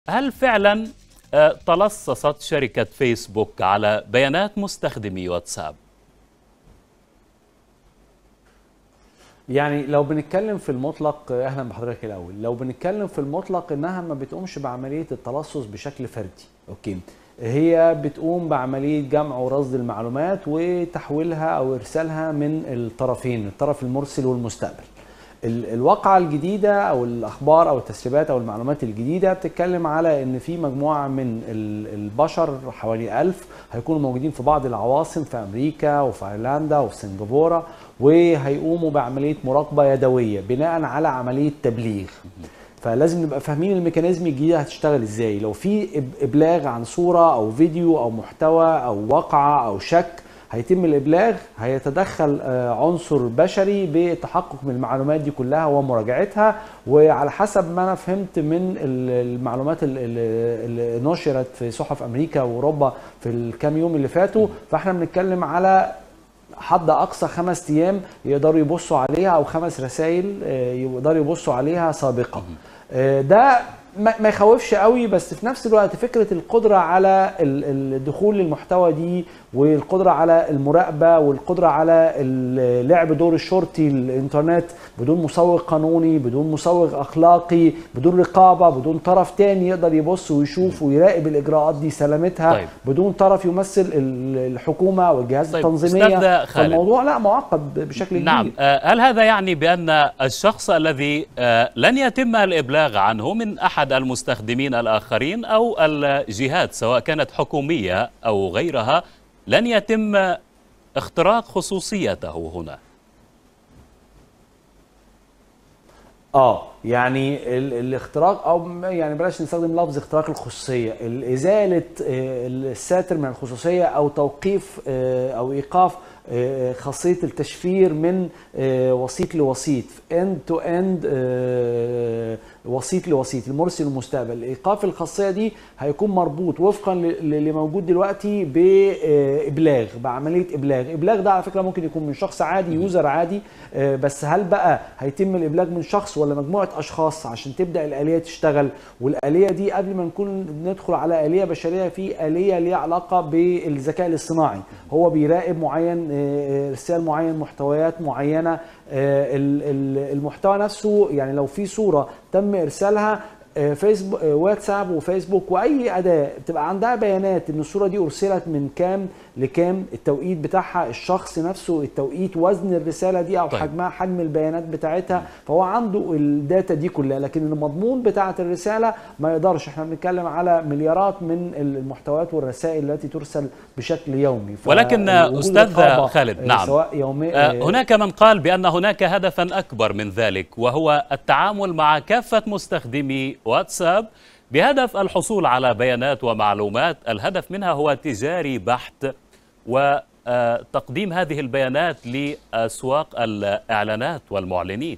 هل فعلا آه، تلصصت شركة فيسبوك على بيانات مستخدمي واتساب؟ يعني لو بنتكلم في المطلق اهلا بحضرتك الاول لو بنتكلم في المطلق انها ما بتقومش بعمليه التلصص بشكل فردي اوكي هي بتقوم بعمليه جمع ورصد المعلومات وتحويلها او ارسالها من الطرفين الطرف المرسل والمستقبل الواقعة الجديدة أو الأخبار أو التسريبات أو المعلومات الجديدة بتتكلم على إن في مجموعة من البشر حوالي ألف هيكونوا موجودين في بعض العواصم في أمريكا وفي أيرلندا وفي سنغافورة وهيقوموا بعملية مراقبة يدوية بناء على عملية تبليغ فلازم نبقى فاهمين الميكانيزم الجديد هتشتغل ازاي لو في ابلاغ عن صوره او فيديو او محتوى او واقعه او شك هيتم الابلاغ هيتدخل عنصر بشري بالتحقق من المعلومات دي كلها ومراجعتها وعلى حسب ما انا فهمت من المعلومات اللي نشرت في صحف امريكا واوروبا في الكام يوم اللي فاتوا فاحنا بنتكلم على حد اقصى خمس ايام يقدروا يبصوا عليها او خمس رسائل يقدروا يبصوا عليها سابقا ده ما يخوفش قوي بس في نفس الوقت فكره القدره على الدخول للمحتوى دي والقدره على المراقبه والقدره على لعب دور الشرطي الانترنت بدون مسوغ قانوني بدون مسوغ اخلاقي بدون رقابه بدون طرف تاني يقدر يبص ويشوف ويراقب الاجراءات دي سلامتها طيب. بدون طرف يمثل الحكومه او الجهاز طيب. التنظيميه فالموضوع لا معقد بشكل كبير نعم هل هذا يعني بان الشخص الذي لن يتم الابلاغ عنه من احد المستخدمين الاخرين او الجهات سواء كانت حكوميه او غيرها لن يتم اختراق خصوصيته هنا اه يعني الاختراق او يعني بلاش نستخدم لفظ اختراق الخصوصيه ازاله الساتر من الخصوصيه او توقيف او ايقاف خاصيه التشفير من وسيط لوسيط اند تو اند وسيط لوسيط المرسل والمستقبل ايقاف الخاصيه دي هيكون مربوط وفقا للي موجود دلوقتي بابلاغ بعمليه ابلاغ ابلاغ ده على فكره ممكن يكون من شخص عادي يوزر عادي بس هل بقى هيتم الابلاغ من شخص ولا مجموعه اشخاص عشان تبدا الاليه تشتغل والاليه دي قبل ما نكون ندخل على اليه بشريه في اليه ليها علاقه بالذكاء الاصطناعي هو بيراقب معين ارسال معين محتويات معينه المحتوى نفسه يعني لو في صوره تم ارسالها فيسبوك واتساب وفيسبوك واي اداه بتبقى عندها بيانات ان الصوره دي ارسلت من كام لكام التوقيت بتاعها الشخص نفسه التوقيت وزن الرساله دي او طيب. حجمها حجم البيانات بتاعتها فهو عنده الداتا دي كلها لكن المضمون بتاعه الرساله ما يقدرش احنا بنتكلم على مليارات من المحتويات والرسائل التي ترسل بشكل يومي ولكن استاذ خالد نعم سواء يومي هناك من قال بان هناك هدفا اكبر من ذلك وهو التعامل مع كافه مستخدمي واتساب بهدف الحصول على بيانات ومعلومات الهدف منها هو تجاري بحت وتقديم هذه البيانات لأسواق الإعلانات والمعلنين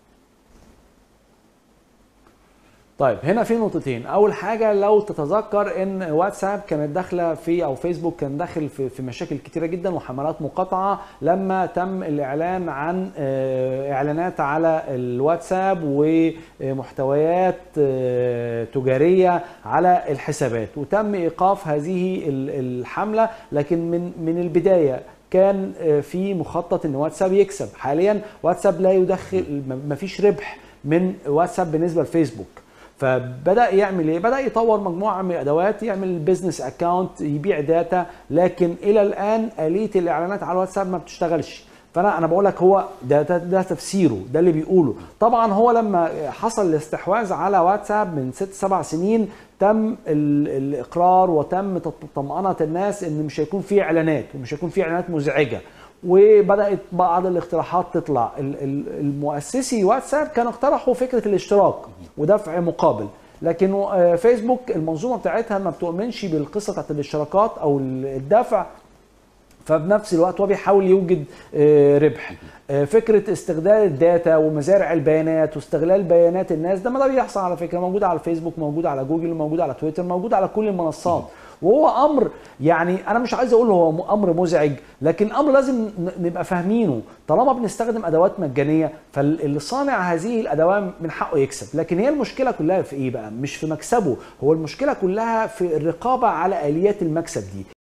طيب هنا في نقطتين اول حاجه لو تتذكر ان واتساب كانت داخله في او فيسبوك كان داخل في, في مشاكل كتيره جدا وحملات مقاطعه لما تم الاعلان عن اعلانات على الواتساب ومحتويات تجاريه على الحسابات وتم ايقاف هذه الحمله لكن من من البدايه كان في مخطط ان واتساب يكسب حاليا واتساب لا يدخل مفيش ربح من واتساب بالنسبه لفيسبوك فبدا يعمل ايه بدا يطور مجموعه من الادوات يعمل بزنس اكاونت يبيع داتا لكن الى الان اليه الاعلانات على الواتساب ما بتشتغلش فانا انا بقول لك هو ده, ده ده تفسيره ده اللي بيقوله طبعا هو لما حصل الاستحواذ على واتساب من ست سبع سنين تم الاقرار وتم طمانه الناس ان مش هيكون في اعلانات ومش هيكون في اعلانات مزعجه وبدات بعض الاقتراحات تطلع المؤسسي واتساب كانوا اقترحوا فكره الاشتراك ودفع مقابل لكن فيسبوك المنظومه بتاعتها ما بتؤمنش بالقصه بتاعت الاشتراكات او الدفع فبنفس الوقت هو بيحاول يوجد ربح فكره استغلال الداتا ومزارع البيانات واستغلال بيانات الناس ده ما ده بيحصل على فكره موجود على الفيسبوك موجود على جوجل موجود على تويتر موجود على كل المنصات وهو امر يعني انا مش عايز اقول هو امر مزعج لكن امر لازم نبقى فاهمينه طالما بنستخدم ادوات مجانيه فاللي صانع هذه الادوات من حقه يكسب لكن هي المشكله كلها في ايه بقى مش في مكسبه هو المشكله كلها في الرقابه على اليات المكسب دي